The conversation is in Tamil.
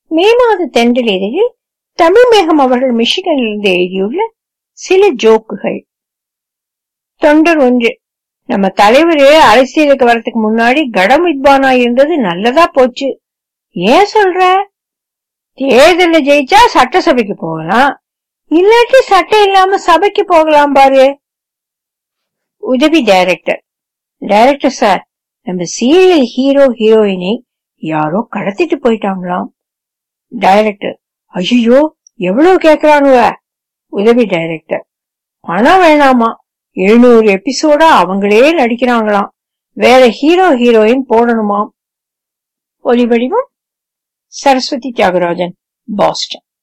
மே மாத தென்றல் இதழில் தமிழ் மேகம் அவர்கள் மிஷிகனிலிருந்து எழுதியுள்ள சில ஜோக்குகள் தொண்டர் ஒன்று நம்ம தலைவர் அரசியலுக்கு வரதுக்கு முன்னாடி கடம் வித்வானா இருந்தது நல்லதா போச்சு ஏன் சொல்ற தேர்தல்ல ஜெயிச்சா சட்டசபைக்கு போகலாம் இல்லாட்டி சட்டை இல்லாம சபைக்கு போகலாம் பாரு உதவி டைரக்டர் டைரக்டர் சார் நம்ம சீரியல் ஹீரோ ஹீரோயினை யாரோ கடத்திட்டு போயிட்டாங்களாம் டைரக்டர் ஐயோ எவ்வளவு கேக்குறானுவ உதவி டைரக்டர் பணம் வேணாமா எழுநூறு எபிசோடா அவங்களே நடிக்கிறாங்களாம் வேற ஹீரோ ஹீரோயின் போடணுமாம் ஒலிவடிவம் சரஸ்வதி தியாகராஜன் பாஸ்டன்